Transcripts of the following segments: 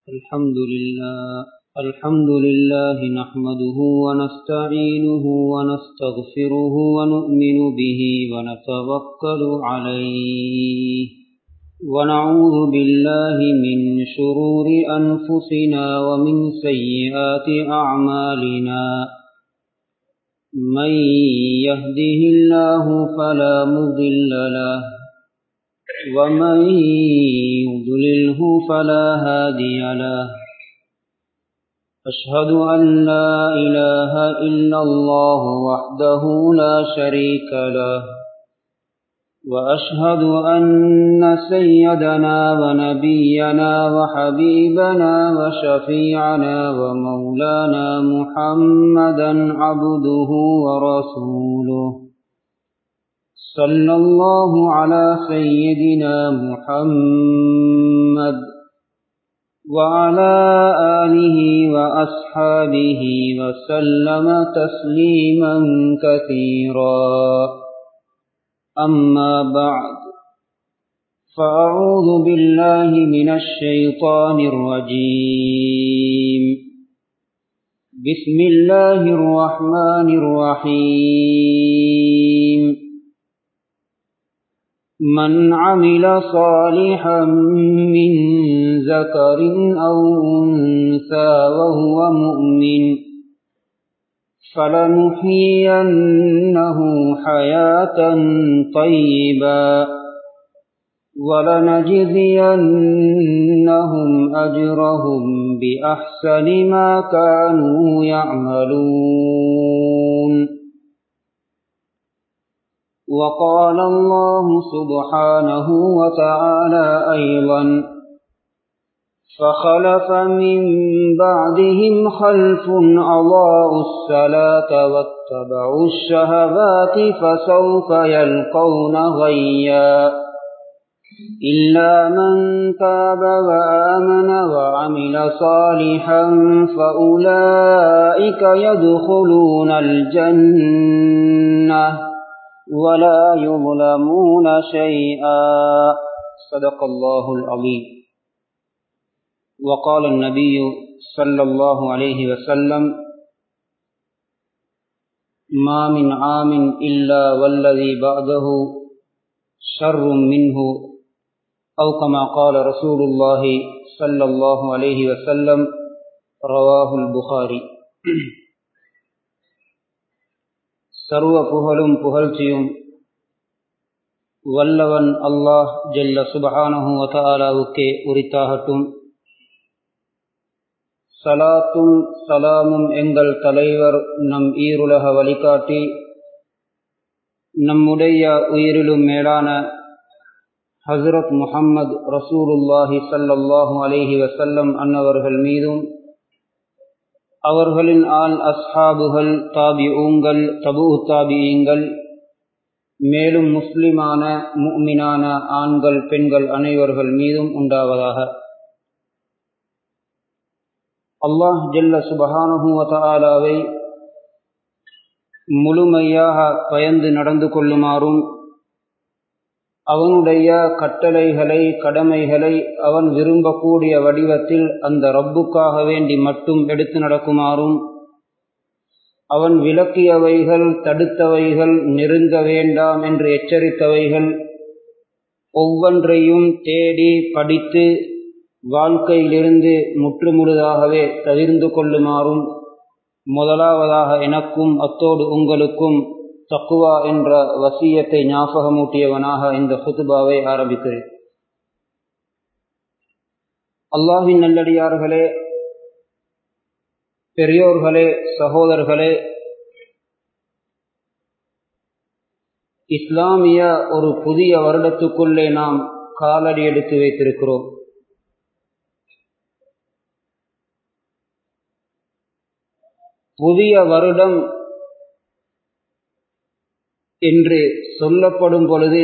الحمد لله الحمد لله نحمده ونستعينه ونستغفره ونؤمن به ونتوكل عليه ونعوذ بالله من شرور أنفسنا ومن سيئات أعمالنا من يهده الله فلا مضل له ومن يضلله فلا هادي له أشهد أن لا إله إلا الله وحده لا شريك له وأشهد أن سيدنا ونبينا وحبيبنا وشفيعنا ومولانا محمدا عبده ورسوله صلى الله على سيدنا محمد وعلى آله وأصحابه وسلم تسليما كثيرا أما بعد فأعوذ بالله من الشيطان الرجيم بسم الله الرحمن الرحيم من عمل صالحا من ذكر أو أنثى وهو مؤمن فلنحيينه حياة طيبة ولنجزينهم أجرهم بأحسن ما كانوا يعملون وقال الله سبحانه وتعالى أيضا فخلف من بعدهم خلف أضاءوا الصلاة واتبعوا الشهوات فسوف يلقون غيا إلا من تاب وآمن وعمل صالحا فأولئك يدخلون الجنة ولا يظلمون شيئا صدق الله العظيم وقال النبي صلى الله عليه وسلم ما من عام إلا والذي بعده شر منه أو كما قال رسول الله صلى الله عليه وسلم رواه البخاري சர்வ புகழும் புகழ்ச்சியும் வல்லவன் அல்லாஹ் ஜல்ல சுபஹானஹு வதாலாவுக்கே உரித்தாகட்டும் சலாத்தும் சலாமும் எங்கள் தலைவர் நம் ஈருலக வழிகாட்டி நம்முடைய உயிரிலும் மேலான ஹசரத் முஹம்மது ரசூலுல்லாஹி சல்லல்லாஹு அலேஹி வசல்லம் அன்னவர்கள் மீதும் அவர்களின் ஆள் அஸ்ஹாபுகள் தாபிஊங்கள் தபு தாபியங்கள் மேலும் முஸ்லிமான முக்மினான ஆண்கள் பெண்கள் அனைவர்கள் மீதும் உண்டாவதாக அல்லாஹ் ஜல்ல சுபஹானுவதாலாவை முழுமையாக பயந்து நடந்து கொள்ளுமாறும் அவனுடைய கட்டளைகளை கடமைகளை அவன் விரும்பக்கூடிய வடிவத்தில் அந்த ரப்புக்காக வேண்டி மட்டும் எடுத்து நடக்குமாறும் அவன் விளக்கியவைகள் தடுத்தவைகள் நெருங்க வேண்டாம் என்று எச்சரித்தவைகள் ஒவ்வொன்றையும் தேடி படித்து வாழ்க்கையிலிருந்து முற்றுமுழுதாகவே தவிர்ந்து கொள்ளுமாறும் முதலாவதாக எனக்கும் அத்தோடு உங்களுக்கும் தக்குவா என்ற வசியத்தை ஞாபகமூட்டியவனாக இந்த ஹுதுபாவை ஆரம்பிக்கிறேன் அல்லாஹின் நல்லடியார்களே பெரியோர்களே சகோதரர்களே இஸ்லாமிய ஒரு புதிய வருடத்துக்குள்ளே நாம் காலடி எடுத்து வைத்திருக்கிறோம் புதிய வருடம் என்று சொல்லப்படும் பொழுது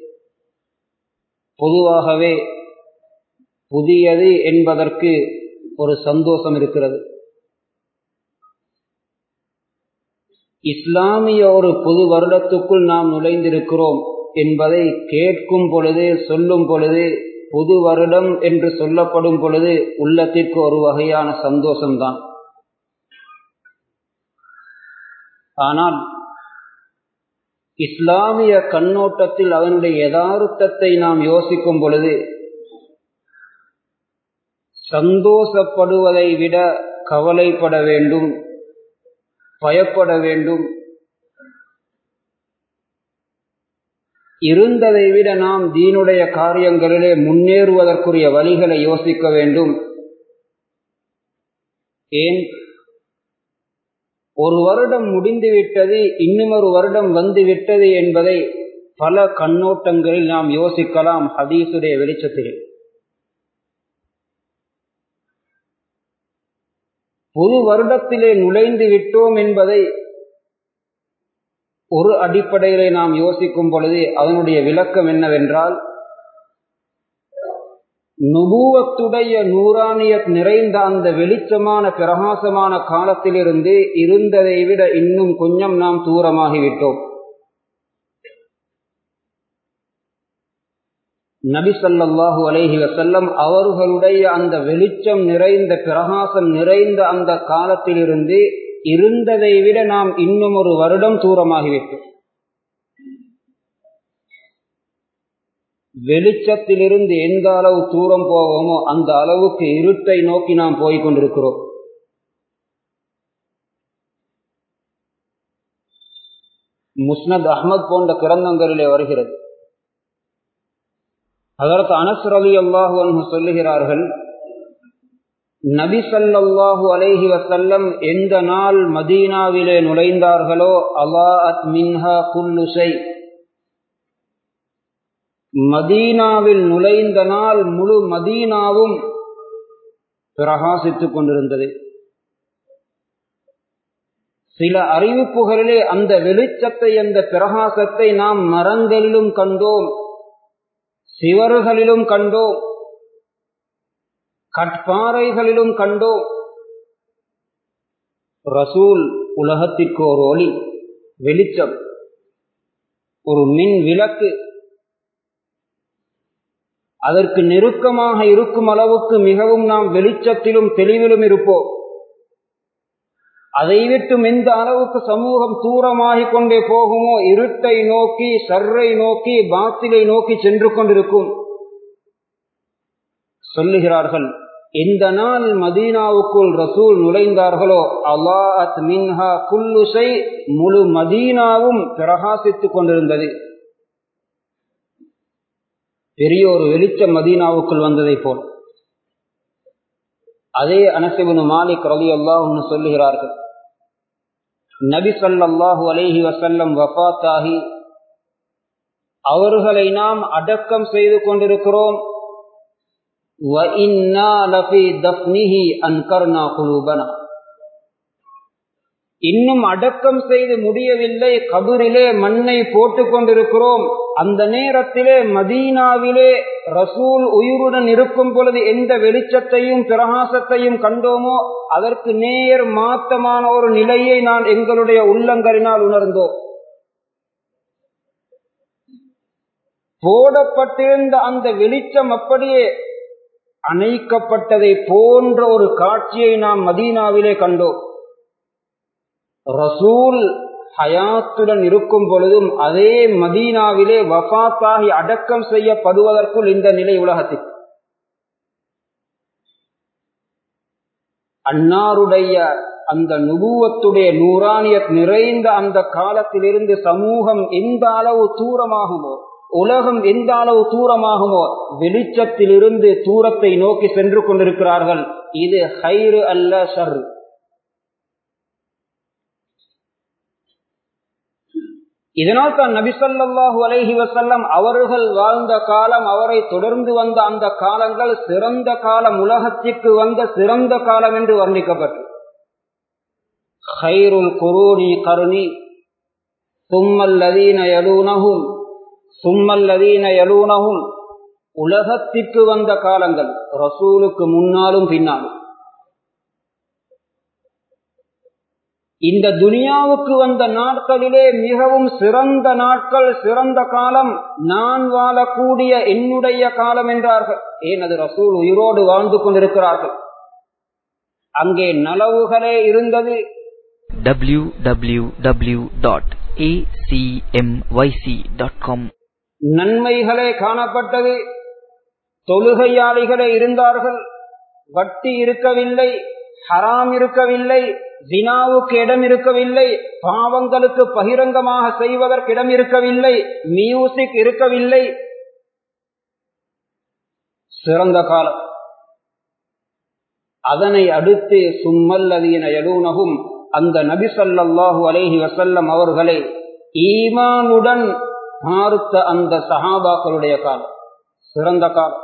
பொதுவாகவே புதியது என்பதற்கு ஒரு சந்தோஷம் இருக்கிறது இஸ்லாமிய ஒரு புது வருடத்துக்குள் நாம் நுழைந்திருக்கிறோம் என்பதை கேட்கும் பொழுது சொல்லும் பொழுது புது வருடம் என்று சொல்லப்படும் பொழுது உள்ளத்திற்கு ஒரு வகையான சந்தோஷம்தான் ஆனால் இஸ்லாமிய கண்ணோட்டத்தில் அதனுடைய யதார்த்தத்தை நாம் யோசிக்கும் பொழுது சந்தோஷப்படுவதை விட கவலைப்பட வேண்டும் பயப்பட வேண்டும் இருந்ததை விட நாம் தீனுடைய காரியங்களிலே முன்னேறுவதற்குரிய வழிகளை யோசிக்க வேண்டும் ஏன் ஒரு வருடம் முடிந்துவிட்டது இன்னும் ஒரு வருடம் வந்துவிட்டது என்பதை பல கண்ணோட்டங்களில் நாம் யோசிக்கலாம் ஹதீசுடைய வெளிச்சத்தில் புது வருடத்திலே நுழைந்து விட்டோம் என்பதை ஒரு அடிப்படையிலே நாம் யோசிக்கும் பொழுது அதனுடைய விளக்கம் என்னவென்றால் நுபூவத்துடைய நூறானியத் நிறைந்த அந்த வெளிச்சமான பிரகாசமான காலத்திலிருந்து இருந்ததை விட இன்னும் கொஞ்சம் நாம் தூரமாகிவிட்டோம் நபி சல்லாஹு அலைஹி வசல்லம் அவர்களுடைய அந்த வெளிச்சம் நிறைந்த பிரகாசம் நிறைந்த அந்த காலத்திலிருந்து இருந்ததை விட நாம் இன்னும் ஒரு வருடம் தூரமாகிவிட்டோம் வெளிச்சத்திலிருந்து எந்த அளவு தூரம் போவோமோ அந்த அளவுக்கு இருட்டை நோக்கி நாம் போய்க் கொண்டிருக்கிறோம் முஸ்னத் அஹமத் போன்ற கிரந்தங்களிலே வருகிறது அதற்கு அனஸ் அலி அல்லாஹு சொல்லுகிறார்கள் நபி சல்லாஹூ அலைஹி வசல்லம் எந்த நாள் மதீனாவிலே நுழைந்தார்களோ அல்லா அத் மின்ஹா குல்லுசை மதீனாவில் நுழைந்த நாள் முழு மதீனாவும் பிரகாசித்துக் கொண்டிருந்தது சில அறிவிப்புகளிலே அந்த வெளிச்சத்தை அந்த பிரகாசத்தை நாம் மரங்களிலும் கண்டோம் சிவறுகளிலும் கண்டோம் கட்பாறைகளிலும் கண்டோம் ரசூல் உலகத்திற்கு ஒரு ஒளி வெளிச்சம் ஒரு மின் விளக்கு அதற்கு நெருக்கமாக இருக்கும் அளவுக்கு மிகவும் நாம் வெளிச்சத்திலும் தெளிவிலும் இருப்போம் அதை விட்டும் எந்த அளவுக்கு சமூகம் தூரமாகிக் கொண்டே போகுமோ இருட்டை நோக்கி சர்ரை நோக்கி பாத்திலை நோக்கி சென்று கொண்டிருக்கும் சொல்லுகிறார்கள் இந்த நாள் மதீனாவுக்குள் ரசூல் நுழைந்தார்களோ அல்லாஹத் மின்ஹா குல்லுசை முழு மதீனாவும் பிரகாசித்துக் கொண்டிருந்தது பெரிய ஒரு வெளிச்சம் மதீனாவுக்குள் வந்ததை போல் அதே அனசிபுன் மாலிக் ரலி அல்லாஹ்னு சொல்லுகிறார்கள் நபி ஸல்லல்லாஹு அலைஹி வஸல்லம் வஃபாத்தாகி அவர்களை நாம் அடக்கம் செய்து கொண்டிருக்கிறோம் وَإِنَّا لَفِي دَفْنِهِ أَنْكَرْنَا قُلُوبَنَا இன்னும் அடக்கம் செய்து முடியவில்லை கபரிலே மண்ணை போட்டுக் கொண்டிருக்கிறோம் அந்த நேரத்திலே மதீனாவிலே ரசூல் உயிருடன் இருக்கும் பொழுது எந்த வெளிச்சத்தையும் பிரகாசத்தையும் கண்டோமோ அதற்கு நேர் மாத்தமான ஒரு நிலையை நான் எங்களுடைய உள்ளங்களினால் உணர்ந்தோம் போடப்பட்டிருந்த அந்த வெளிச்சம் அப்படியே அணைக்கப்பட்டதை போன்ற ஒரு காட்சியை நாம் மதீனாவிலே கண்டோம் ரசூல் ஹயாத்துடன் இருக்கும் பொழுதும் அதே மதீனாவிலே வஃத்தாகி அடக்கம் செய்யப்படுவதற்குள் இந்த நிலை உலகத்தில் அன்னாருடைய அந்த நுபுவத்துடைய நூறானியத் நிறைந்த அந்த காலத்திலிருந்து சமூகம் எந்த அளவு தூரமாகுமோ உலகம் எந்த அளவு தூரமாகுமோ வெளிச்சத்திலிருந்து தூரத்தை நோக்கி சென்று கொண்டிருக்கிறார்கள் இது ஹைரு அல்ல ஷர் இதனால் தான் நபிசல்லாஹு அலைஹி வசல்லம் அவர்கள் வாழ்ந்த காலம் அவரை தொடர்ந்து வந்த அந்த காலங்கள் சிறந்த காலம் உலகத்திற்கு வந்த சிறந்த காலம் என்று வர்ணிக்கப்பட்டு ஹைருல் குரூனி கருணி சும்மல்லதீன யலூனஹும் சும்மல்லதீன யலூனஹும் உலகத்திற்கு வந்த காலங்கள் ரசூலுக்கு முன்னாலும் பின்னாலும் இந்த துனியாவுக்கு வந்த நாட்களிலே மிகவும் சிறந்த நாட்கள் சிறந்த காலம் நான் வாழக்கூடிய என்னுடைய காலம் என்றார்கள் ஏன் அது ரசூல் உயிரோடு வாழ்ந்து கொண்டிருக்கிறார்கள் அங்கே நலவுகளே இருந்தது www.acmyc.com நன்மைகளே காணப்பட்டது தொழுகையாளிகளே இருந்தார்கள் வட்டி இருக்கவில்லை ஹராம் இருக்கவில்லை ஜினாவுக்கு இடம் இருக்கவில்லை பாவங்களுக்கு பகிரங்கமாக செய்வதற்கு இடம் இருக்கவில்லை மியூசிக் இருக்கவில்லை சிறந்த காலம் அதனை அடுத்து சும்மல்லதீன எலூனகும் அந்த நபி ஸல்லல்லாஹு அலைஹி வஸல்லம் அவர்களை ஈமானுடன் பார்த்த அந்த சஹாபாக்களுடைய காலம் சிறந்த காலம்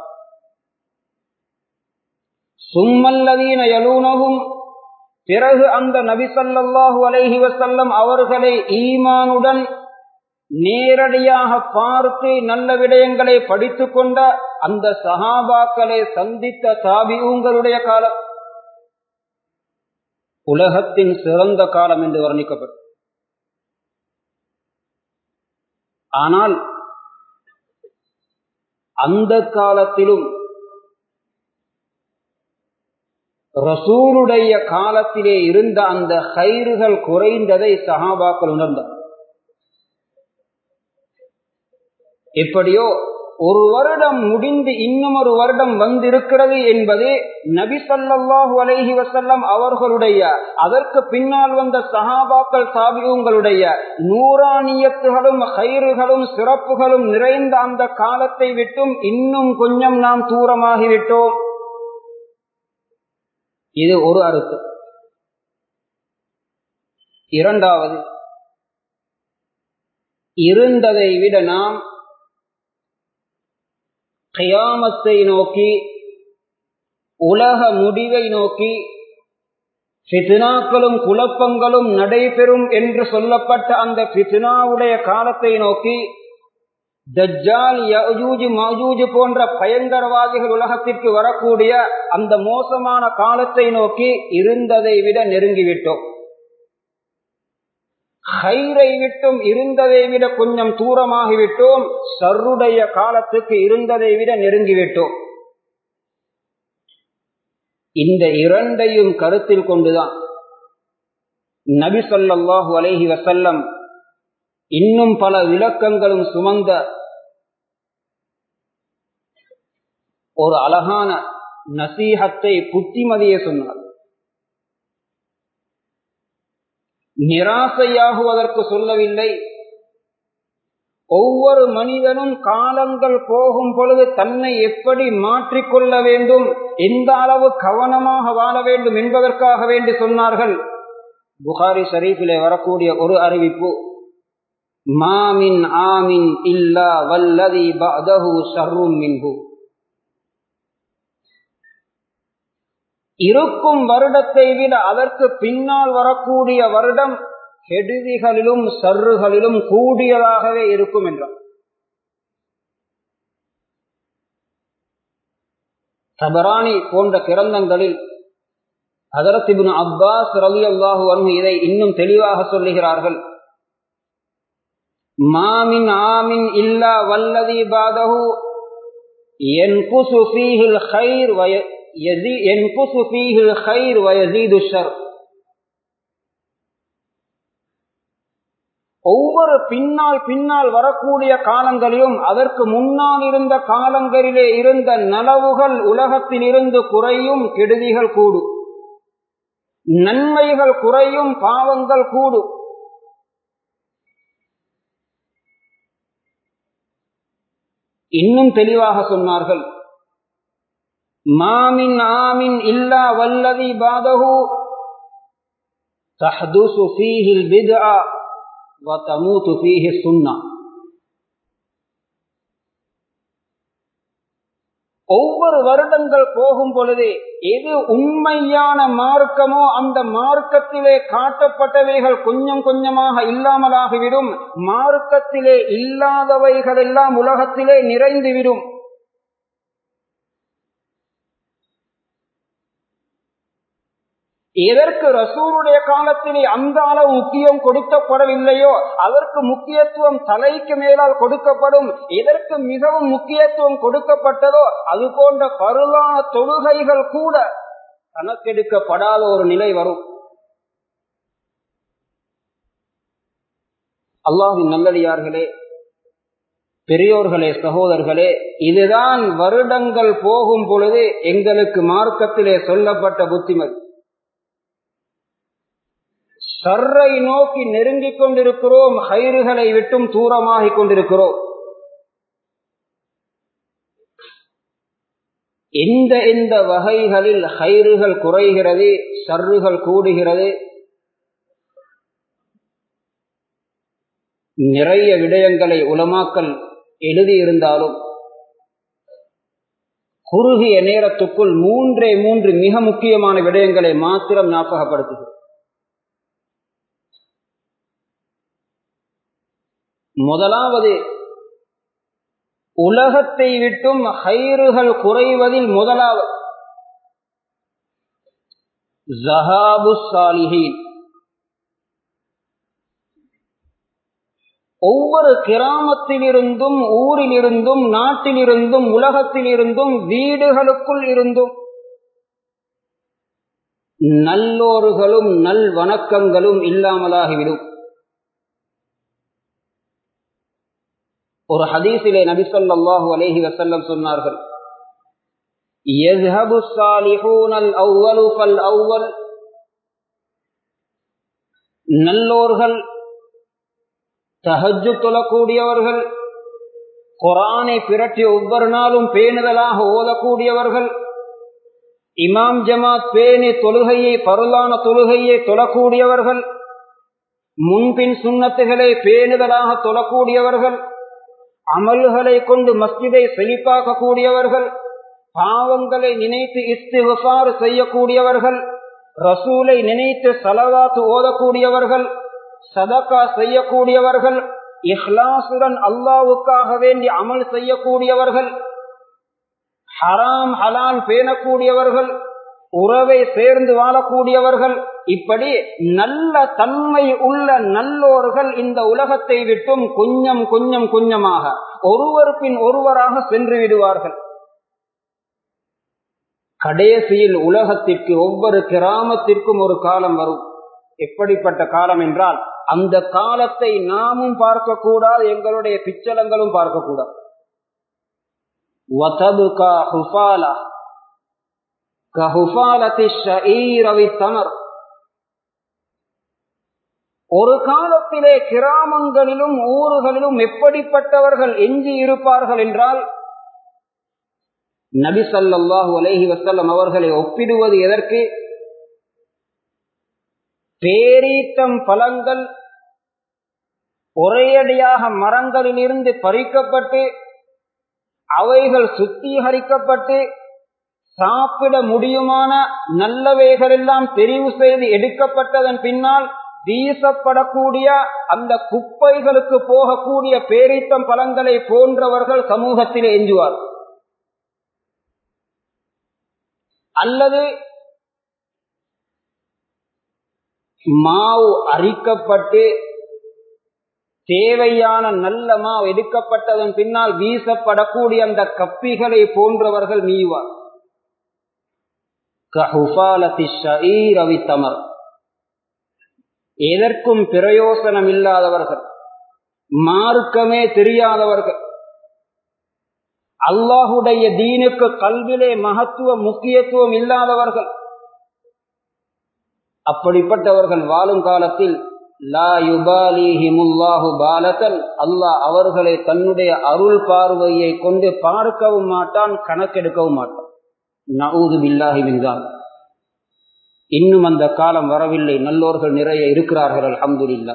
சும்மல்லதீன எலூனகும் பிறகு அந்த நபி ஸல்லல்லாஹு அலைஹி வஸல்லம் அவர்களை ஈமானுடன் நேரடியாக பார்த்து நல்ல விடயங்களை படித்துக் கொண்ட அந்த சஹாபாக்களை சந்தித்த தாபியூங்களுடைய காலம் உலகத்தின் சிறந்த காலம் என்று வர்ணிக்கப்படும் ஆனால் அந்த காலத்திலும் ரசூலுடைய காலத்திலே இருந்த அந்த கயிறுகள் குறைந்ததை சஹாபாக்கள் உணர்ந்தார் எப்படியோ ஒரு வருடம் முடிந்து இன்னும் ஒரு வருடம் வந்திருக்கிறது என்பது நபி ஸல்லல்லாஹு அலைஹி வஸல்லம் அவர்களுடைய அதற்கு பின்னால் வந்த சஹாபாக்கள் சாபியங்களுடைய நூறானியத்துகளும் கயிறுகளும் சிறப்புகளும் நிறைந்த அந்த காலத்தை விட்டும் இன்னும் கொஞ்சம் நாம் தூரமாகிவிட்டோம் இது ஒரு அர்த்தம் இரண்டாவது இருந்ததை விட நாம் கயாமத்தை நோக்கி உலக முடிவை நோக்கி ஃபித்னாக்களும் குழப்பங்களும் நடைபெறும் என்று சொல்லப்பட்ட அந்த ஃபித்னாவுடைய காலத்தை நோக்கி தஜ்ஜால் யஜூஜ் மஜூஜ் போன்ற பயங்கரவாதிகள் உலகத்திற்கு வரக்கூடிய அந்த மோசமான காலத்தை நோக்கி இருந்ததை விட நெருங்கிவிட்டோம் ஹைரை விட்டும் இருந்ததை விட கொஞ்சம் தூரமாகிவிட்டோம் சருடைய காலத்துக்கு இருந்ததை விட நெருங்கிவிட்டோம் இந்த இரண்டையும் கருத்தில் கொண்டுதான் நபி சொல்லாஹு அலைஹி வசல்லம் இன்னும் பல விளக்கங்களும் சுமந்த ஒரு அழகான நசீகத்தை புத்திமதியை சொன்னார் நிராசையாகுவதற்கு சொல்லவில்லை ஒவ்வொரு மனிதனும் காலங்கள் போகும் பொழுது தன்னை எப்படி மாற்றிக்கொள்ள வேண்டும் எந்த அளவு கவனமாக வாழ வேண்டும் என்பதற்காக வேண்டி சொன்னார்கள் புகாரி ஷரீஃபிலே வரக்கூடிய ஒரு அறிவிப்பு மாமின் ஆமின் இல்லா வல்லதி பதஹு ஷர்ரும் மின்ஹு இருக்கும் வருடத்தை விட அதற்கு பின்னால் வரக்கூடிய வருடம் கெடுதிகளிலும் சர்றுகளிலும் கூடியதாகவே இருக்கும் என்றார் சபராணி போன்ற கிரந்தங்களில் ஹதரத்திபின் அப்பாஸ் ரவி அல்லாஹு அன்பு இதை இன்னும் தெளிவாக சொல்லுகிறார்கள் மாமின் ஆமின் இல்லா வல்லதி பாதஹு என்குசு ஃபீஹில் ஹைர் வய என்குசு ஃபீஹில் ஹைர் வயசீது ஷர் ஒவ்வொரு பின்னால் பின்னால் வரக்கூடிய காலங்களிலும் அதற்கு முன்னால் இருந்த காலங்களிலே இருந்த நலவுகள் உலகத்தில் இருந்து குறையும் கெடுதிகள் கூடும் நன்மைகள் குறையும் பாவங்கள் கூடும் இன்னும் தெளிவாக சொன்னார்கள் மாமின் ஆமின் இல்லா வல்லதி பாதகு தஹதுசு ஃபீஹில் பித்ஆ வதமூது ஃபீஹி சுன்னா ஒவ்வொரு வருடங்கள் போகும் பொழுது எது உண்மையான மார்க்கமோ அந்த மார்க்கத்திலே காட்டப்பட்டவைகள் கொஞ்சம் கொஞ்சமாக இல்லாமலாகிவிடும் மார்க்கத்திலே இல்லாதவைகள் எல்லாம் உலகத்திலே நிறைந்துவிடும் எதற்கு ரசூருடைய காலத்திலே அந்த அளவு முக்கியம் கொடுக்கப்படவில்லையோ அதற்கு முக்கியத்துவம் தலைக்கு மேலால் கொடுக்கப்படும் எதற்கு மிகவும் முக்கியத்துவம் கொடுக்கப்பட்டதோ அது போன்ற பருளான தொழுகைகள் கூட கணக்கெடுக்கப்படாத ஒரு நிலை வரும் அல்லாஹின் நல்லடியார்களே பெரியோர்களே சகோதரர்களே இதுதான் வருடங்கள் போகும் பொழுது எங்களுக்கு மார்க்கத்திலே சொல்லப்பட்ட புத்திமதி சர்ரை நோக்கி நெருங்கிக் கொண்டிருக்கிறோம் ஹைறுகளை விட்டும் தூரமாகிக் கொண்டிருக்கிறோம் எந்த எந்த வகைகளில் ஹைறுகள் குறைகிறது சர்றுகள் கூடுகிறது நிறைய விடயங்களை உலமாக்கல் எழுதியிருந்தாலும் குறுகிய நேரத்துக்குள் மூன்றே மூன்று மிக முக்கியமான விடயங்களை மாத்திரம் ஞாபகப்படுத்துகிறோம் முதலாவது உலகத்தை விட்டும் ஹைறுகள் குறைவதில் முதலாவது ஜஹாபு சாலிஹீன் ஒவ்வொரு கிராமத்திலிருந்தும் ஊரிலிருந்தும் நாட்டிலிருந்தும் உலகத்திலிருந்தும் வீடுகளுக்குள் இருந்தும் நல்லோர்களும் நல் வணக்கங்களும் இல்லாமலாகிவிடும் ஒரு ஹதீஸிலே நபி சொல்லாஹு அலேஹி வசல்லம் சொன்னார்கள் يذهب الصالحون الأول فالأول நல்லோர்கள் தஹஜு தொழக்கூடியவர்கள் குரானை பிரட்டி ஒவ்வொரு நாளும் பேணுதலாக ஓதக்கூடியவர்கள் இமாம் ஜமாத் பேணி தொழுகையை பருளான தொழுகையை தொழக்கூடியவர்கள் முன்பின் சுண்ணத்துகளை பேணுதலாக தொழக்கூடியவர்கள் அமல்களை கொண்டு மஸ்ஜிதை செழிப்பாக்க கூடியவர்கள் பாவங்களை நினைத்து இஸ்திகாறு செய்யக்கூடியவர்கள் ரசூலை நினைத்து சலவாத்து ஓதக்கூடியவர்கள் சதக்கா செய்யக்கூடியவர்கள் இஹ்லாசுடன் அல்லாவுக்காக வேண்டி அமல் செய்யக்கூடியவர்கள் ஹராம் ஹலால் பேணக்கூடியவர்கள் உறவை சேர்ந்து வாழக்கூடியவர்கள் இப்படி நல்ல தன்மை உள்ள நல்லோர்கள் இந்த உலகத்தை விட்டும் கொஞ்சம் கொஞ்சம் கொஞ்சமாக ஒருவர் பின் ஒருவராக சென்று விடுவார்கள் கடைசியில் உலகத்திற்கு ஒவ்வொரு கிராமத்திற்கும் ஒரு காலம் வரும் எப்படிப்பட்ட காலம் என்றால் அந்த காலத்தை நாமும் பார்க்கக்கூடாது எங்களுடைய பிச்சலங்களும் பார்க்கக்கூடாது ஒரு காலத்திலே கிராமங்களிலும் ஊர்களிலும் எப்படிப்பட்டவர்கள் எஞ்சி இருப்பார்கள் என்றால் நபி சல்லாஹூ அலஹி வசல்லம் அவர்களை ஒப்பிடுவது எதற்கு பேரீத்தம் பழங்கள் ஒரேயடியாக மரங்களிலிருந்து பறிக்கப்பட்டு அவைகள் சுத்திகரிக்கப்பட்டு சாப்பிட முடியுமான நல்லவைகள் எல்லாம் தெரிவு செய்து எடுக்கப்பட்டதன் பின்னால் வீசப்படக்கூடிய அந்த குப்பைகளுக்கு போகக்கூடிய பேரீத்தம் பழங்களை போன்றவர்கள் சமூகத்தில் எஞ்சுவார் அல்லது மாவு அரிக்கப்பட்டு தேவையான நல்ல மாவு எடுக்கப்பட்டதன் பின்னால் வீசப்படக்கூடிய அந்த கப்பிகளை போன்றவர்கள் மீவார் தமர் எதற்கும் பிரயோசனம் இல்லாதவர்கள் மார்க்கமே தெரியாதவர்கள் அல்லாஹுடைய தீனுக்கு கல்விலே மகத்துவம் முக்கியத்துவம் இல்லாதவர்கள் அப்படிப்பட்டவர்கள் வாழும் காலத்தில் லா யுபாலிஹிமுல்லாஹு பாலகன் அல்லாஹ் அவர்களை தன்னுடைய அருள் பார்வையை கொண்டு பார்க்கவும் மாட்டான் கணக்கெடுக்கவும் மாட்டான் நவுது பில்லாஹி மின்தான் இன்னும் அந்த காலம் வரவில்லை நல்லோர்கள் நிறைய இருக்கிறார்கள் அல்ஹம்துலில்லா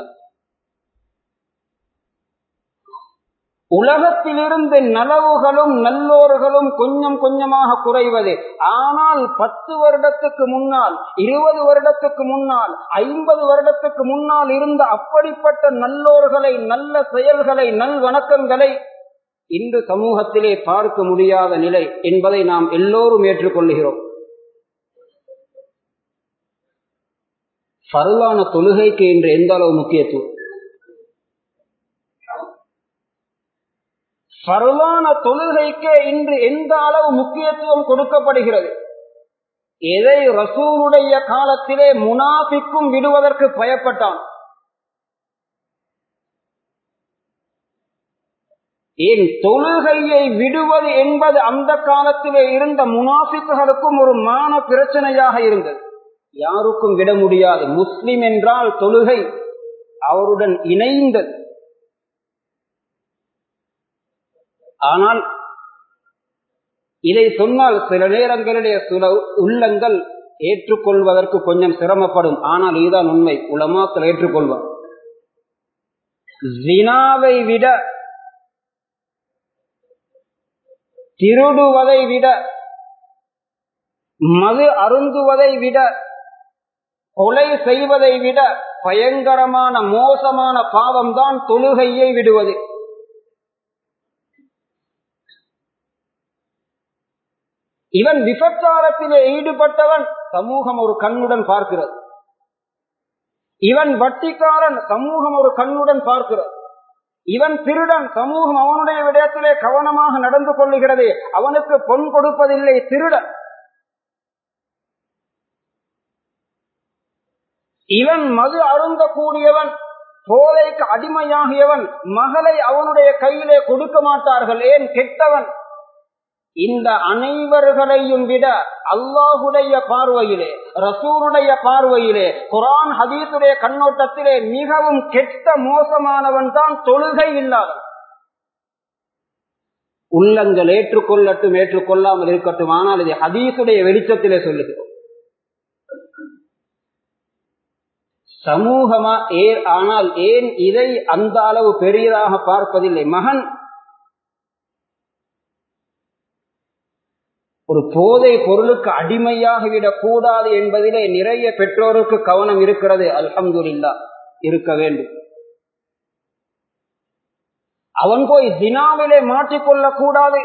உலகத்திலிருந்து நலவுகளும் நல்லோர்களும் கொஞ்சம் கொஞ்சமாக குறைவது ஆனால் பத்து வருடத்துக்கு முன்னால் இருபது வருடத்துக்கு முன்னால் ஐம்பது வருடத்துக்கு முன்னால் இருந்த அப்படிப்பட்ட நல்லோர்களை நல்ல செயல்களை நல் வணக்கங்களை இன்று சமூகத்திலே பார்க்க முடியாத நிலை என்பதை நாம் எல்லோரும் ஏற்றுக்கொள்கிறோம் ஃபருளான தொழுகைக்கு இன்று எந்த அளவு முக்கியத்துவம் ஃபருளான தொழுகைக்கு இன்று எந்த அளவு முக்கியத்துவம் கொடுக்கப்படுகிறது எதை ரசூலுடைய காலத்திலே முனாபிக்கும் விடுவதற்கு பயப்பட்டான் ஏன் தொழுகையை விடுவது என்பது அந்த காலத்திலே இருந்த முனாஃபிக்குகளுக்கும் ஒரு மான பிரச்சனையாக இருந்தது யாருக்கும் விட முடியாது முஸ்லிம் என்றால் தொழுகை அவருடன் இணைந்தது ஆனால் இதை சொன்னால் சில நேரங்களிலே சில உள்ளங்கள் ஏற்றுக்கொள்வதற்கு கொஞ்சம் சிரமப்படும் ஆனால் இதுதான் உண்மை உலமாக்கள் ஏற்றுக்கொள்வார் ஜினாவை விட திருடுவதை விட மது அருந்துவதை விட கொலை செய்வதை விட பயங்கரமான மோசமான பாவம்தான் தொழுகையை விடுவது இவன் விபச்சாரத்திலே ஈடுபட்டவன் சமூகம் ஒரு கண்ணுடன் பார்க்கிறது இவன் வட்டிக்காரன் சமூகம் ஒரு கண்ணுடன் பார்க்கிறது இவன் திருடன் சமூகம் அவனுடைய விடயத்திலே கவனமாக நடந்து கொள்ளுகிறது அவனுக்கு பொன் கொடுப்பதில்லை திருடன் இவன் மது அருந்தக்கூடியவன் போதைக்கு அடிமையாகியவன் மகளை அவனுடைய கையிலே கொடுக்க மாட்டார்கள் ஏன் கெட்டவன் இந்த அனைவர்களையும் விட அல்லாஹுடைய பார்வையிலே ரசூருடைய பார்வையிலே குரான் ஹதீசுடைய கண்ணோட்டத்திலே மிகவும் கெட்ட மோசமானவன் தான் தொழுகை இல்லாதவன் உள்ளங்கள் ஏற்றுக்கொள்ளட்டும் ஏற்றுக்கொள்ளாமல் இருக்கட்டும் ஆனால் இது ஹதீசுடைய வெளிச்சத்திலே சொல்லுகிறோம் சமூகமா ஏ ஆனால் ஏன் இதை அந்த அளவு பெரியதாக பார்ப்பதில்லை மகன் ஒரு போதை பொருளுக்கு அடிமையாகிவிடக் கூடாது என்பதிலே நிறைய பெற்றோருக்கு கவனம் இருக்கிறது அல்ஹம்துல்லா இருக்க வேண்டும் அவன் போய் தினாவிலே மாட்டிக்கொள்ளக் கூடாது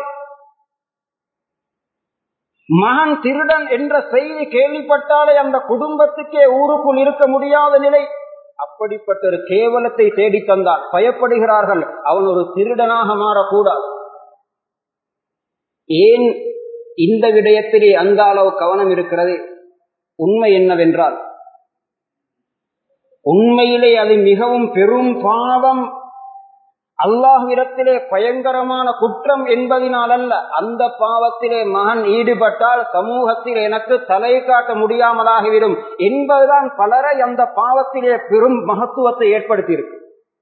மகன் திருடன் என்ற செய்தி கேள்விப்பட்டாலே அந்த குடும்பத்துக்கே ஊருக்குள் இருக்க முடியாத நிலை அப்படிப்பட்ட ஒரு கேவலத்தை தேடி தந்தான் பயப்படுகிறார்கள் அவன் ஒரு திருடனாக மாறக்கூடாது ஏன் இந்த விடயத்திலே அந்த அளவு கவனம் இருக்கிறது உண்மை என்னவென்றால் உண்மையிலே அது மிகவும் பெரும் பாவம் அல்லாஹ்விடத்திலே பயங்கரமான குற்றம் என்பதனால் அல்ல அந்த பாவத்திலே மகன் ஈடுபட்டால் சமூகத்தில் எனக்கு தலை காட்ட முடியாமலாகிவிடும் என்பதுதான் பலரை அந்த பாவத்திலே பெரும் மகத்துவத்தை ஏற்படுத்தியிருக்கு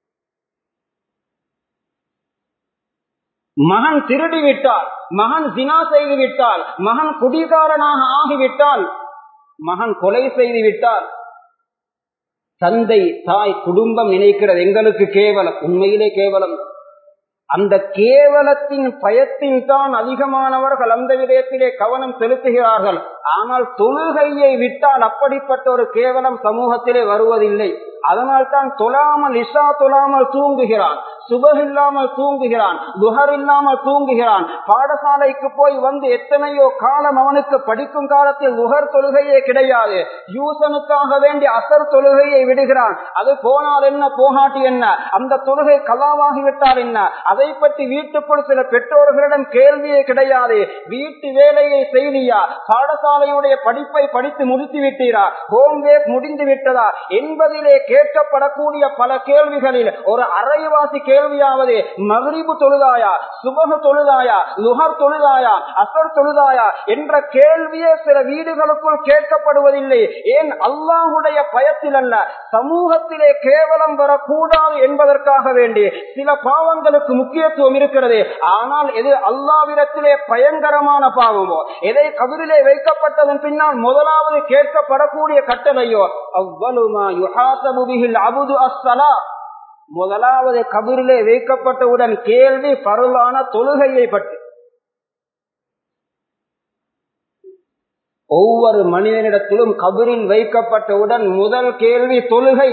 மகன் திருடி விட்டால் மகன் தினா செய்து விட்டால் மகன் குடிகாரனாக ஆகிவிட்டால் மகன் கொலை செய்து விட்டால் தந்தை தாய் குடும்பம் நினைக்கிறது எங்களுக்கு கேவலம் உண்மையிலே கேவலம் அந்த கேவலத்தின் பயத்தில் தான் அதிகமானவர்கள் அந்த விடயத்திலே கவனம் செலுத்துகிறார்கள் ஆனால் தொழுகையை விட்டால் அப்படிப்பட்ட ஒரு கேவலம் சமூகத்திலே வருவதில்லை அதனால் தான் தொழாமல் இஷா தொழாமல் தூங்குகிறான் சுபர் இல்லாமல் தூங்குகிறான் துஹர் இல்லாமல் தூங்குகிறான் பாடசாலைக்கு போய் வந்து எத்தனையோ காலம் அவனுக்கு படிக்கும் காலத்தில் துஹர் தொழுகையே கிடையாது யூசனுக்காக வேண்டி அசர் தொழுகையை விடுகிறான் அது போனால் என்ன போகாட்டி என்ன அந்த தொழுகை கலாவாகிவிட்டால் என்ன அதை பற்றி வீட்டுக்குள் சில பெற்றோர்களிடம் கேள்வியே கிடையாது வீட்டு வேலையை செய்தியா பாடசாலையுடைய படிப்பை படித்து முடித்து விட்டீரா ஹோம்வேக் முடிந்து விட்டதா என்பதிலே கேட்கப்படக்கூடிய பல கேள்விகளில் ஒரு அரைவாசி கேள்வியாவது மகிரிபு தொழுதாயா சுபகு தொழுதாயா லுஹர் தொழுதாயா அசர் தொழுதாயா என்ற கேள்வியே சில வீடுகளுக்குள் கேட்கப்படுவதில்லை ஏன் அல்லாஹுடைய பயத்தில் அல்ல சமூகத்திலே கேவலம் வரக்கூடாது என்பதற்காக வேண்டி சில பாவங்களுக்கு முக்கியத்துவம் இருக்கிறது ஆனால் எது அல்லாவிடத்திலே பயங்கரமான பாவமோ எதை கதிரிலே வைக்கப்பட்டதன் பின்னால் முதலாவது கேட்கப்படக்கூடிய கட்டளையோ அவ்வளுமா யுஹாசபு பிஹில் அபுது அஸ்ஸலா முதலாவது கபிரிலே வைக்கப்பட்டவுடன் கேள்வி பருளான தொழுகையை பற்றி ஒவ்வொரு மனிதனிடத்திலும் கபிரில் வைக்கப்பட்டவுடன் முதல் கேள்வி தொழுகை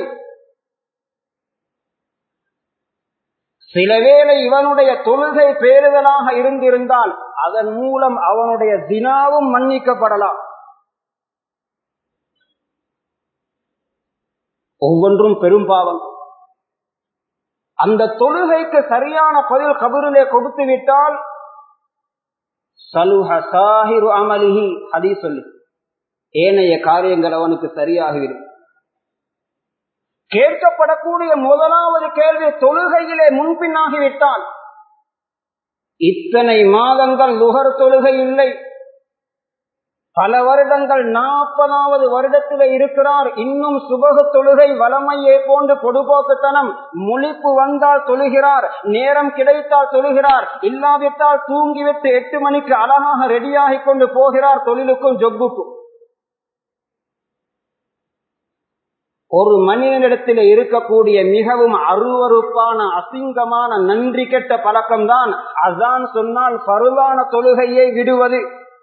சிலவேளை இவனுடைய தொழுகை பேறுதலாக இருந்திருந்தால் அதன் மூலம் அவனுடைய தினாவும் மன்னிக்கப்படலாம் ஒவ்வொன்றும் பெரும் பாவம் அந்த தொழுகைக்கு சரியான பதில் கபரிலே கொடுத்து விட்டால் சலுஹ சாஹிரு அமலிஹி ஹதி சொல்லி ஏனைய காரியங்கள் அவனுக்கு சரியாகிவிடும் கேட்கப்படக்கூடிய முதலாவது கேள்வி தொழுகையிலே முன்பின்னாகிவிட்டால் இத்தனை மாதங்கள் நுகர் தொழுகை இல்லை பல வருடங்கள் நாற்பதாவது வருடத்திலே இருக்கிறார் இன்னும் சுபகு தொழுகை வளமையே போன்று பொதுபோக்குத்தனம் முழிப்பு வந்தால் தொழுகிறார் நேரம் கிடைத்தால் தொழுகிறார் இல்லாவிட்டால் தூங்கிவிட்டு எட்டு மணிக்கு அழகாக ரெடியாகி கொண்டு போகிறார் தொழிலுக்கும் ஜொப்புக்கும் ஒரு மனிதனிடத்தில் இருக்கக்கூடிய மிகவும் அருவறுப்பான அசிங்கமான நன்றி கெட்ட பழக்கம்தான் அதான் சொன்னால் பருவான தொழுகையை விடுவது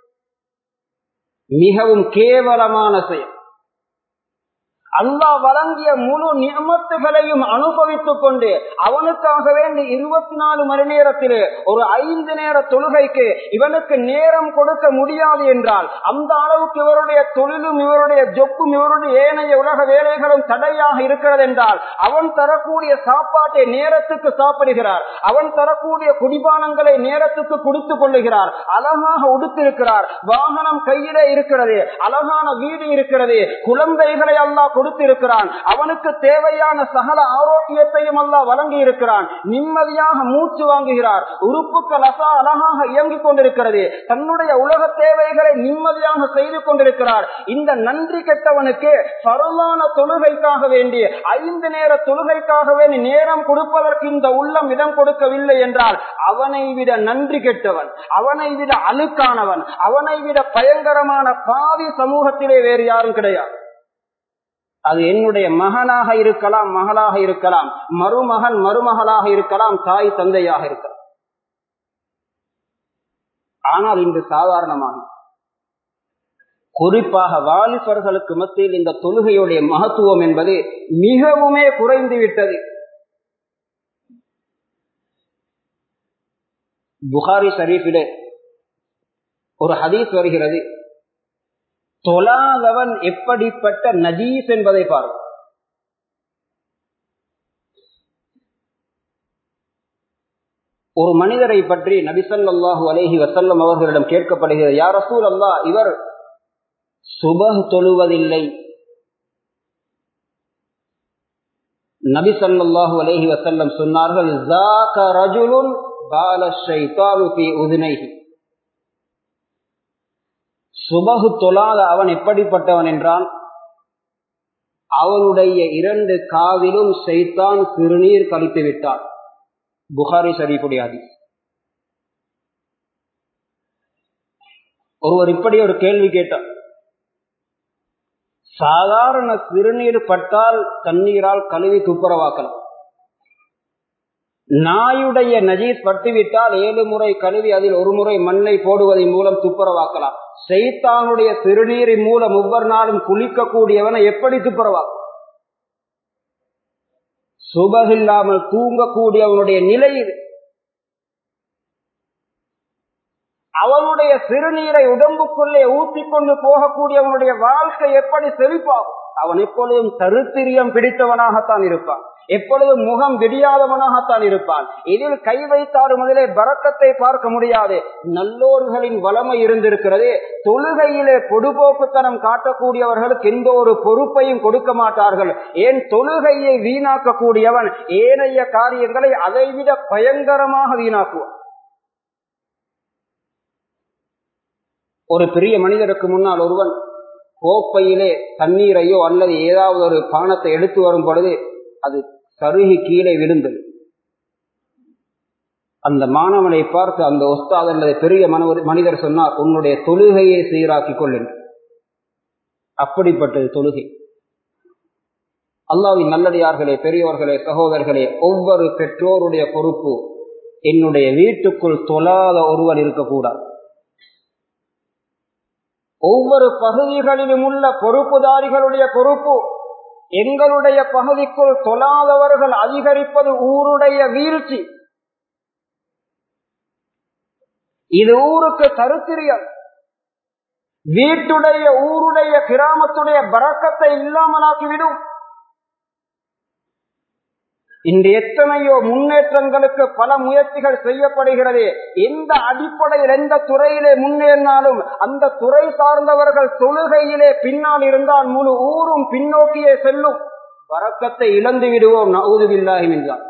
மிகவும் கேவலமான செயல் அல்லாஹ் வழங்கிய முழு நியமத்துகளையும் அனுபவித்துக் கொண்டு அவனுக்காக வேண்டி இருபத்தி நாலு மணி நேரத்திலே ஒரு ஐந்து நேர தொழுகைக்கு இவனுக்கு நேரம் கொடுக்க முடியாது என்றால் அந்த அளவுக்கு இவருடைய தொழிலும் இவருடைய ஜொப்பும் இவருடைய ஏனைய உலக வேலைகளும் தடையாக இருக்கிறது என்றால் அவன் தரக்கூடிய சாப்பாட்டை நேரத்துக்கு சாப்பிடுகிறார் அவன் தரக்கூடிய குடிபானங்களை நேரத்துக்கு குடித்துக் கொள்ளுகிறார் அழகாக உடுத்திருக்கிறார் வாகனம் கையிலே இருக்கிறது அழகான வீடு இருக்கிறது குழந்தைகளை அல்லாஹ் கொடுத்திருக்கிறான் அவனுக்கு தேவையான சகல ஆரோக்கியத்தையும் அல்லாஹ் வழங்கி இருக்கிறான் நிம்மதியாக மூச்சு வாங்குகிறார் உறுப்புகள் அசா அழகாக இயங்கிக் கொண்டிருக்கிறது தன்னுடைய உலக தேவைகளை நிம்மதியாக செய்து கொண்டிருக்கிறார் இந்த நன்றி கெட்டவனுக்கு பருளான தொழுகைக்காக வேண்டி ஐந்து நேர தொழுகைக்காக வேண்டி நேரம் கொடுப்பதற்கு இந்த உள்ளம் இடம் கொடுக்கவில்லை என்றால் அவனை விட நன்றி கெட்டவன் அவனை விட அழுக்கானவன் அவனை விட பயங்கரமான பாவி சமூகத்திலே வேறு யாரும் கிடையாது அது என்னுடைய மகனாக இருக்கலாம் மகளாக இருக்கலாம் மருமகன் மருமகளாக இருக்கலாம் தாய் தந்தையாக இருக்கலாம் ஆனால் இன்று சாதாரணமாக குறிப்பாக வாலிபர்களுக்கு மத்தியில் இந்த தொழுகையுடைய மகத்துவம் என்பது மிகவுமே குறைந்து விட்டது புகாரி ஷரீஃபிலே ஒரு ஹதீஸ் வருகிறது தொழாதவன் எப்படிப்பட்ட நஜீஸ் என்பதை பாருங்கள் ஒரு மனிதரை பற்றி நபிசல்லாஹு அலேஹி வசல்லம் அவர்களிடம் கேட்கப்படுகிறது யார் ரசூல் அல்லா இவர் சுபஹ் தொழுவதில்லை நபி சல்லாஹூ அலேஹி வசல்லம் சொன்னார்கள் சுபகு தொழாத அவன் எப்படிப்பட்டவன் என்றால் அவனுடைய இரண்டு காவிலும் செய்தான் சிறுநீர் கழித்து விட்டான் புகாரி ஷரீஃபுடைய ஹதீஸ் ஒருவர் இப்படி ஒரு கேள்வி கேட்டார் சாதாரண சிறுநீர் பட்டால் தண்ணீரால் கழுவி துப்புரவாக்கலாம் நாயுடைய நஜீஸ் பட்டுவிட்டால் ஏழு முறை கழுவி அதில் ஒரு முறை மண்ணை போடுவதன் மூலம் துப்புரவாக்கலாம் செய்தானுடைய சிறுநீரின் மூலம் ஒவ்வொரு நாளும் குளிக்கக்கூடியவனை எப்படி துப்புரவாக்கும் சுபகில்லாமல் தூங்கக்கூடியவனுடைய நிலை இது அவனுடைய சிறுநீரை உடம்புக்குள்ளே ஊத்திக்கொண்டு போகக்கூடியவனுடைய வாழ்க்கை எப்படி செழிப்பாகும் அவன் எப்பொழுதும் தருத்திரியம் பிடித்தவனாகத்தான் இருப்பான் எப்பொழுதும் முகம் விடியாதவனாகத்தான் இருப்பான் இதில் கை வைத்தாறு முதலே பறக்கத்தை பார்க்க முடியாது நல்லோர்களின் வளமை இருந்திருக்கிறது தொழுகையிலே பொடுபோக்குத்தனம் காட்டக்கூடியவர்களுக்கு எந்த ஒரு பொறுப்பையும் கொடுக்க மாட்டார்கள் ஏன் தொழுகையை வீணாக்கக்கூடியவன் ஏனைய காரியங்களை அதைவிட பயங்கரமாக வீணாக்குவான் ஒரு பெரிய மனிதருக்கு முன்னால் ஒருவன் கோப்பையிலே தண்ணீரையோ அல்லது ஏதாவது ஒரு பானத்தை எடுத்து வரும் பொழுது அது சருகி கீழே விழுந்தது அந்த மாணவனை பார்த்து அந்த ஒஸ்தாத் அல்லது பெரிய மனிதர் சொன்னார் உன்னுடைய தொழுகையை சீராக்கிக் கொள்ளுங்கள் அப்படிப்பட்டது தொழுகை அல்லாவின் நல்லடியார்களே பெரியவர்களே சகோதரர்களே ஒவ்வொரு பெற்றோருடைய பொறுப்பு என்னுடைய வீட்டுக்குள் தொழாத ஒருவர் இருக்கக்கூடாது ஒவ்வொரு பகுதிகளிலும் உள்ள பொறுப்புதாரிகளுடைய பொறுப்பு எங்களுடைய பகுதிக்குள் தொழாதவர்கள் அதிகரிப்பது ஊருடைய வீழ்ச்சி இது ஊருக்கு கருத்திரியம் வீட்டுடைய ஊருடைய கிராமத்துடைய பறக்கத்தை இல்லாமலாக்கிவிடும் இன்று எத்தனையோ முன்னேற்றங்களுக்கு பல முயற்சிகள் செய்யப்படுகிறது எந்த அடிப்படையில் எந்த துறையிலே முன்னேறினாலும் அந்த துறை சார்ந்தவர்கள் தொழுகையிலே பின்னால் இருந்தால் முழு ஊரும் பின்னோக்கியே செல்லும் வரக்கத்தை இழந்து விடுவோம் நவுதுவில்லாஹி என்றார்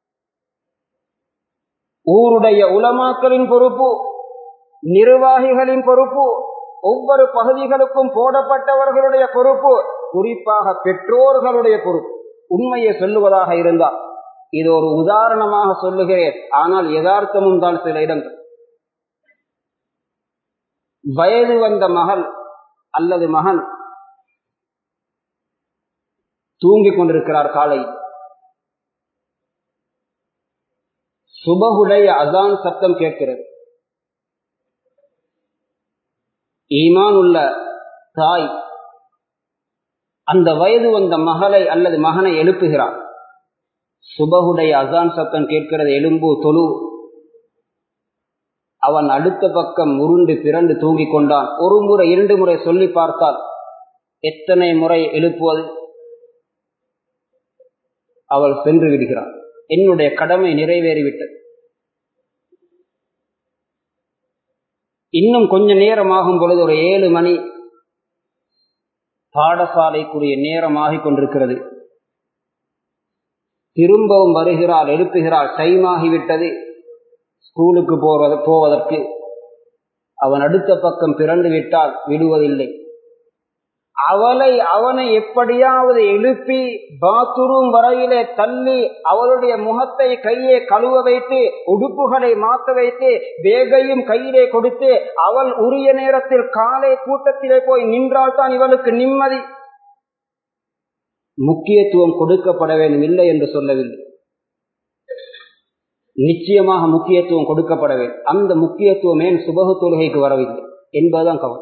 ஊருடைய உலமாக்களின் பொறுப்பு நிர்வாகிகளின் பொறுப்பு ஒவ்வொரு பகுதிகளுக்கும் போடப்பட்டவர்களுடைய பொறுப்பு குறிப்பாக பெற்றோர்களுடைய பொறுப்பு உண்மையை சொல்லுவதாக இருந்தால் இது ஒரு உதாரணமாக சொல்லுகிறேன் ஆனால் யதார்த்தமும் தான் சில இடங்கள் வயது வந்த மகள் அல்லது மகன் தூங்கிக் கொண்டிருக்கிறார் காலை சுபகுடைய அதான் சத்தம் கேட்கிறது ஈமான் உள்ள தாய் அந்த வயது வந்த மகளை அல்லது மகனை எழுப்புகிறார் சுபகுடைய அசான் சத்தம் கேட்கிறது எலும்பு தொழு அவன் அடுத்த பக்கம் உருண்டு பிறண்டு தூங்கிக் கொண்டான் ஒரு முறை இரண்டு முறை சொல்லி பார்த்தால் எத்தனை முறை எழுப்புவது அவள் சென்று விடுகிறாள் என்னுடைய கடமை நிறைவேறிவிட்டது இன்னும் கொஞ்ச நேரம் ஆகும் பொழுது ஒரு ஏழு மணி பாடசாலைக்குரிய நேரம் ஆகிக் கொண்டிருக்கிறது திரும்பவும் வருகிறாள் எழுப்புகிறாள் டைம் ஆகிவிட்டது ஸ்கூலுக்கு போவது போவதற்கு அவன் அடுத்த பக்கம் பிறந்து விட்டால் விடுவதில்லை அவளை அவனை எப்படியாவது எழுப்பி பாத்ரூம் வரையிலே தள்ளி அவளுடைய முகத்தை கையே கழுவ வைத்து உடுப்புகளை மாற்ற வைத்து வேகையும் கையிலே கொடுத்து அவள் உரிய நேரத்தில் காலை கூட்டத்திலே போய் நின்றால் தான் இவளுக்கு நிம்மதி முக்கியத்துவம் கொடுக்கப்பட வேண்டும் இல்லை என்று சொல்லவில்லை நிச்சயமாக முக்கியத்துவம் கொடுக்கப்பட வேண்டும் அந்த முக்கியத்துவம் ஏன் சுபகு தொழுகைக்கு வரவில்லை என்பதுதான் கவலை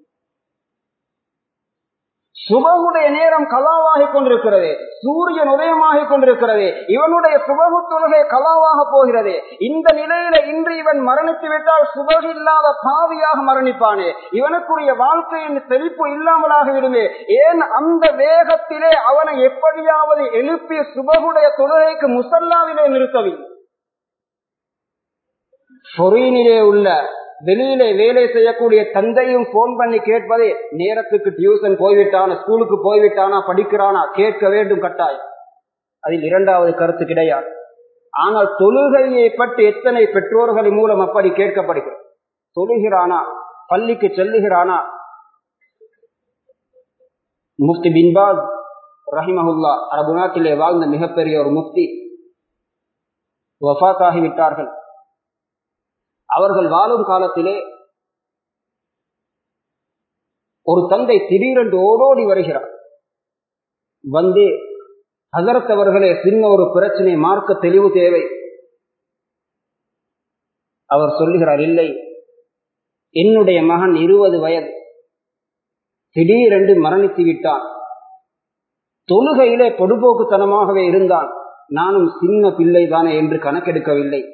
சுபகுடைய நேரம் கலாவாகிக் கொண்டிருக்கிறது சூரியன் உதயமாகிக் கொண்டிருக்கிறது இவனுடைய சுபகு தொழுகை கலாவாக போகிறது இந்த நிலையில இன்று இவன் மரணித்து விட்டால் சுபகு இல்லாத பாவியாக மரணிப்பானே இவனுக்குரிய வாழ்க்கையின் செழிப்பு இல்லாமலாக விடுமே ஏன் அந்த வேகத்திலே அவனை எப்படியாவது எழுப்பி சுபகுடைய தொழுகைக்கு முசல்லாவிலே நிறுத்தவில்லை பொறியினிலே உள்ள வெளியிலே வேலை செய்யக்கூடிய தந்தையும் போன் பண்ணி கேட்பதே நேரத்துக்கு டியூஷன் போய்விட்டானா ஸ்கூலுக்கு போய்விட்டானா படிக்கிறானா கேட்க வேண்டும் கட்டாயம் அதில் இரண்டாவது கருத்து கிடையாது ஆனால் தொழுகையை பற்றி எத்தனை பெற்றோர்களின் மூலம் அப்படி கேட்கப்படுகிறது தொழுகிறானா பள்ளிக்கு செல்லுகிறானா முஃப்தி பின்பாஸ் ரஹிமஹுல்லா அரபு நாட்டிலே வாழ்ந்த மிகப்பெரிய ஒரு முஃப்தி வஃத்தாகிவிட்டார்கள் அவர்கள் வாழும் காலத்திலே ஒரு தந்தை திடீரென்று ஓடோடி வருகிறார் வந்து ஹசரத் அவர்களே சின்ன ஒரு பிரச்சனை மார்க்க தெளிவு தேவை அவர் சொல்லுகிறார் இல்லை என்னுடைய மகன் இருபது வயது திடீரென்று மரணித்து விட்டான் தொழுகையிலே பொடுபோக்குத்தனமாகவே இருந்தான் நானும் சின்ன பிள்ளை தானே என்று கணக்கெடுக்கவில்லை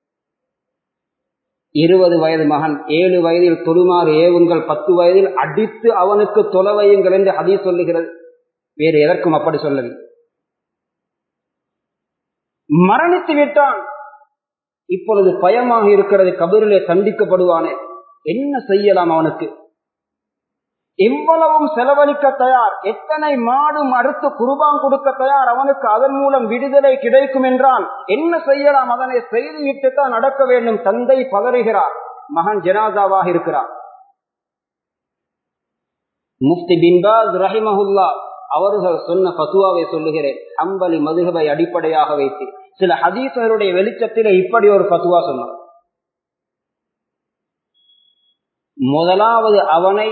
இருபது வயது மகன் ஏழு வயதில் தொழுமாறு ஏவுங்கள் பத்து வயதில் அடித்து அவனுக்கு தொலைவையுங்கள் என்று அதி சொல்லுகிறது வேறு எதற்கும் அப்படி சொல்லவில்லை மரணித்து விட்டான் இப்பொழுது பயமாக இருக்கிறது கபிரிலே தண்டிக்கப்படுவானே என்ன செய்யலாம் அவனுக்கு எவ்வளவும் செலவழிக்க தயார் எத்தனை மாடும் அறுத்து குருபான் கொடுக்க தயார் அவனுக்கு அதன் மூலம் விடுதலை கிடைக்கும் என்றால் என்ன செய்யலாம் அதனை செய்துவிட்டு தான் நடக்க வேண்டும் தந்தை பதறுகிறார் மகன் ஜனாதாவாக இருக்கிறார் முஃப்தி பின்பாஸ் ரஹிமஹுல்லா அவர்கள் சொன்ன பத்துவாவை சொல்லுகிறேன் அம்பலி மதுகவை அடிப்படையாக வைத்து சில ஹதீசருடைய வெளிச்சத்திலே இப்படி ஒரு பத்துவா சொன்னார் முதலாவது அவனை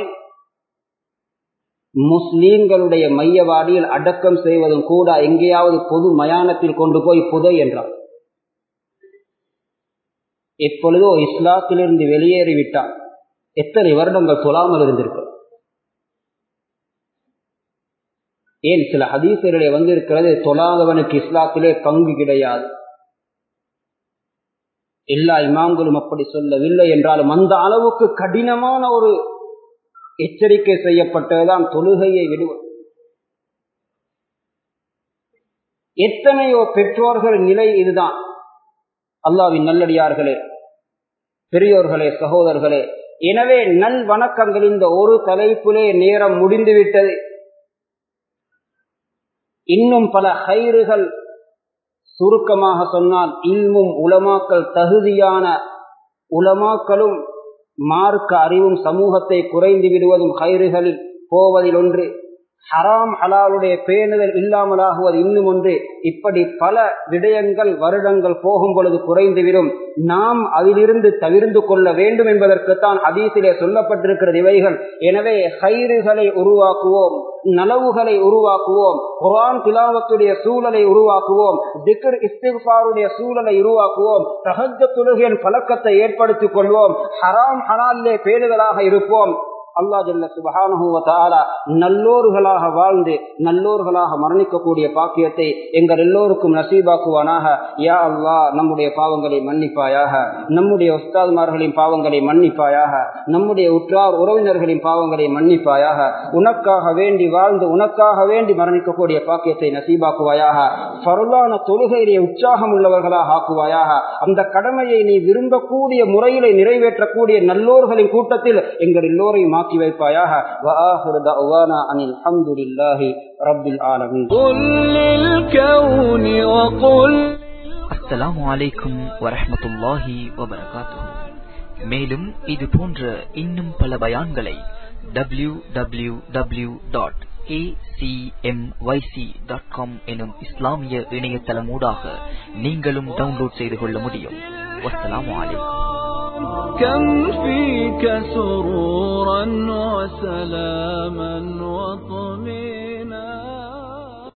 முஸ்லீம்களுடைய மையவாடியில் அடக்கம் செய்வதும் கூட எங்கேயாவது பொது மயானத்தில் கொண்டு போய் புதை என்றார் எப்பொழுதோ இஸ்லாத்திலிருந்து வெளியேறிவிட்டார் எத்தனை வருடங்கள் தொழாமல் இருந்திருக்க ஏன் சில ஹதீசர்களே வந்திருக்கிறது தொழாதவனுக்கு இஸ்லாத்திலே பங்கு கிடையாது எல்லா இமாம்களும் அப்படி சொல்லவில்லை என்றாலும் அந்த அளவுக்கு கடினமான ஒரு எச்சரிக்கை செய்யப்பட்டதுதான் தொழுகையை விடுவது எத்தனையோ பெற்றோர்கள் நிலை இதுதான் அல்லாவின் நல்லடியார்களே பெரியோர்களே சகோதரர்களே எனவே நல் வணக்கங்கள் இந்த ஒரு தலைப்பிலே நேரம் முடிந்துவிட்டது இன்னும் பல ஹைறுகள் சுருக்கமாக சொன்னால் இல்மும் உலமாக்கள் தகுதியான உலமாக்களும் மார்க்க அறிவும் சமூகத்தை குறைந்து விடுவதும் ஹைறுகளில் போவதில் ஒன்று ஹராம் ஹலாலுடைய பேணுதல் இல்லாமலாகுவது இன்னும் ஒன்று இப்படி பல விடயங்கள் வருடங்கள் போகும் பொழுது குறைந்துவிடும் நாம் அதிலிருந்து தவிர்ந்து கொள்ள வேண்டும் என்பதற்குத்தான் அதீசிலே சொல்லப்பட்டிருக்கிறது இவைகள் எனவே ஹைறுகளை உருவாக்குவோம் நலவுகளை உருவாக்குவோம் குரான் திலாவத்துடைய சூழலை உருவாக்குவோம் திக்ர் இஸ்திஃபாருடைய சூழலை உருவாக்குவோம் சகஜ தொழுகையின் பழக்கத்தை ஏற்படுத்திக் கொள்வோம் ஹராம் ஹலாலே பேணுதலாக இருப்போம் அல்லா ஜல்ல சுபகானுவத்தாலா நல்லோர்களாக வாழ்ந்து நல்லோர்களாக மரணிக்கக்கூடிய பாக்கியத்தை எங்கள் எல்லோருக்கும் நசீபாக்குவானாக யா அல்லா நம்முடைய பாவங்களை மன்னிப்பாயாக நம்முடைய உஸ்தாத்மார்களின் பாவங்களை மன்னிப்பாயாக நம்முடைய உற்றார் உறவினர்களின் பாவங்களை மன்னிப்பாயாக உனக்காக வேண்டி வாழ்ந்து உனக்காக வேண்டி மரணிக்கக்கூடிய பாக்கியத்தை நசீபாக்குவாயாக பருளான தொழுகையிலே உற்சாகம் உள்ளவர்களாக ஆக்குவாயாக அந்த கடமையை நீ விரும்பக்கூடிய முறையிலே நிறைவேற்றக்கூடிய நல்லோர்களின் கூட்டத்தில் எங்கள் எல்லோரையும் ஆக்கி வைப்பாயாக وآخر دعوانا أن الحمد لله رب العالمين قل للكون وقل அஸ்ஸலாமு அலைக்கும் வரஹ்மத்துல்லாஹி வபரகாத்துஹு மேலும் இது போன்ற இன்னும் பல பயான்களை W W W dot acmyc.com எனும் இஸ்லாமிய இணையதளமூடாக நீங்களும் டவுன்லோட் செய்து கொள்ள முடியும் வஸ்ஸலாமு அலைக்கும் كم فيك سرورا وسلاما وطمئنا